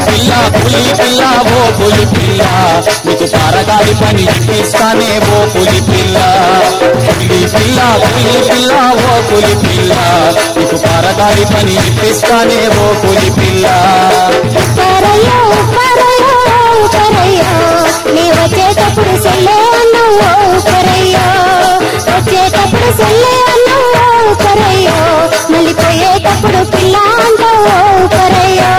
పిల్ల పులి పిల్ల ఓ పులి పిల్ల నీకు పారగాడి పని ఇప్పిస్తానే ఓ పులి పిల్ల పులి పిల్ల పులి పిల్ల ఓ పులి పిల్ల నీకు పారగాడి పని ఇప్పిస్తానే ఓ పులి పిల్ల ఉప్పరయ్యో ఉప్పరయ్యో ఉప్పరయ్యో నీ వచ్చేటప్పుడు సెల్లే అన్నావు ఉప్పరయ్యో వచ్చేటప్పుడు సెల్లే అన్నావు ఉప్పరయ్యో మళ్ళీ పోయేటప్పుడు పిల్ల అంటావు ఉప్పరయ్యో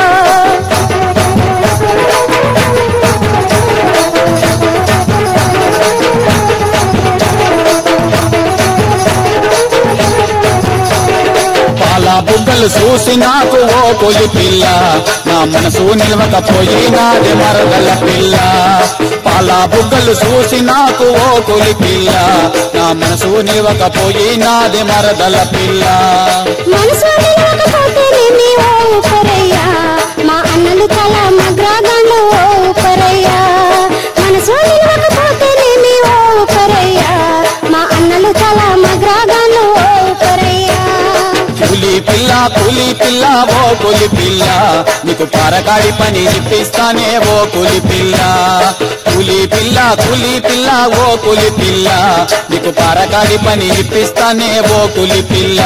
పాల బుగ్గలు చూసి నాకు ఓ పులి పిల్ల నా మనసు నిలవకపోయినాది మరదల పిల్ల పాల బుగ్గలు చూసి నాకు ఓ పులి పిల్ల నా మనసు నిలవకపోయినాది మరదల పిల్ల మనసు నిలవకపోతే నిన్ను ఓ ఉప్పరయ్యా మా అన్నలు తల మగ్రాగాండ్లు ఓ ఉప్పరయ్యా మనసు నిలవకపోతే నిన్ను ఓ ఉప్పరయ్యా మా అన్నలు తల మగ్రాగాండ్లు ఓ ఉప్పరయ్యా పులి పిల్ల పులి పిల్ల ఓ పులి పిల్ల నీకు పారగాడి పని ఇప్పిస్తానే ఓ పులి పిల్ల పులి పిల్ల పులి పిల్ల ఓ పులి పిల్ల నీకు పారగాడి పని ఇప్పిస్తానే ఓ పులి పిల్ల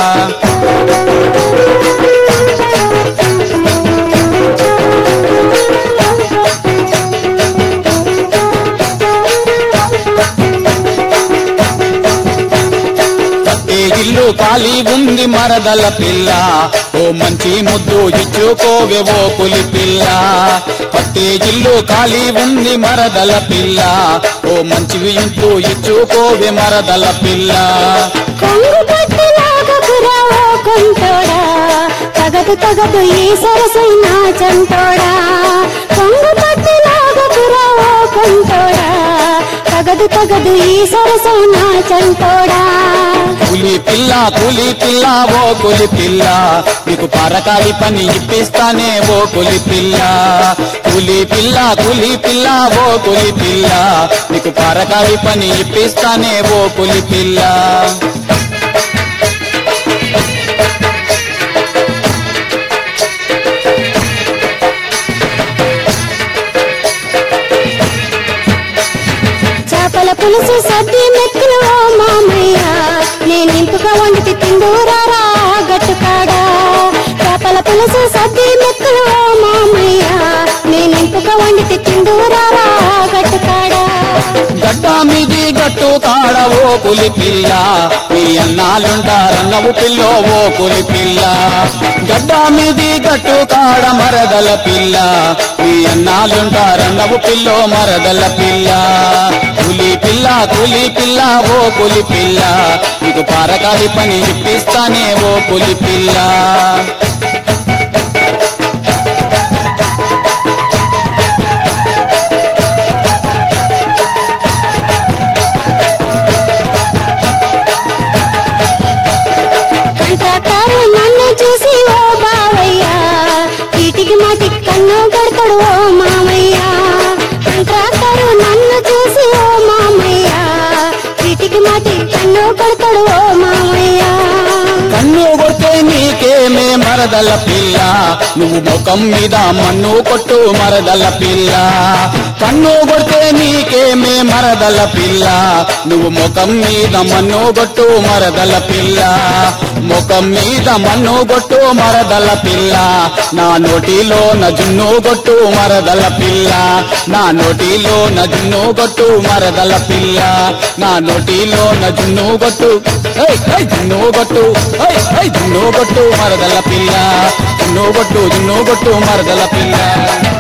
కట్టే ఇల్లు ఖాళీ ఉంది మరదల పిల్ల ఓ మంచి ముద్దు ఇచ్చుకోవే ఓ పులి పిల్ల కట్టే ఇల్లు ఖాళీ ఉంది మరదల పిల్ల ఓ మంచి ఇంటూ ఇచ్చుకోవే మరదల పిల్ల కొంగు పట్టు లాగకురా ఓ కొంటోడా తగదు తగదు ఈ సరసైన చంటోడా కొంగు పట్టు లాగకురా ఓ కొంటోడా తగదు తగదు ఈ సరసైన చంటోడా పులి పిల్ల పులి పిల్ల ఓ పులి పిల్ల నీకు పరకాలి పని ఇప్పిస్తానే ఓ పులి పిల్ల పులి పిల్ల పులి పిల్ల ఓ పులి పిల్ల నీకు పరకాలి పని ఇప్పిస్తానే ఓ పులి పిల్ల చేపల పులుసు సద్ది మెక్కులు ఓ మామయ్య నేను ఇంపుగా వండితే తిందూరారా గట్టుకాడా చేపల పులుసు సద్ది మెక్కులు ఓ మామయ్య నేను ఇంపుగా వండితే తిందూరారా గట్టుకాడా గడ్డ మీది గట్టు కాడ ఓ పులి పిల్ల మీ అన్నాలుంటారన్నవు పిల్లో ఓ పులి పిల్ల గడ్డ మీది గట్టు కాడ మరదల పిల్ల మీ అన్నాలుంటారన్నవు పిల్లో మరదల పిల్ల పులి పిల్ల పులి పిల్ల ఓ పులి పిల్ల నీకు పారకాలి పని ఇప్పిస్తానే ఓ పులి పిల్ల కంట్రాక్టారు నన్ను చూసి ఓ బావయ్య వీటికి మాటికి కన్ను కడతాడు ఓ మామయ్య కంట్రాక్టారు నన్ను చూసి ఓ మామయ్య వీటికి మాటికి కన్ను కడతాడు ఓ మామయ్య కన్ను కొడితే నీకేమే మరదల పిల్ల నువ్వు ముఖం మీద మన్ను కొట్టు మరదల పిల్ల కన్ను కొడితే నీకేమే మరదల పిల్ల నువ్వు ముఖం మీద మన్ను కొట్టు మరదల పిల్ల ముఖం మీద మన్ను కొట్టు మరదల పిల్ల నా నోటిలో నజున్ను కొట్టు మరదల పిల్ల నా నోటిలో నజున్ను కొట్టు మరదల పిల్ల నా నోటిలో నజున్ను కొట్టు ఏయ్, ఏయ్, జున్ను కొట్టు ఏయ్, ఏయ్, జున్ను కొట్టు మరదల పిల్ల జున్ను కొట్టు జున్ను కొట్టు మరదల పిల్ల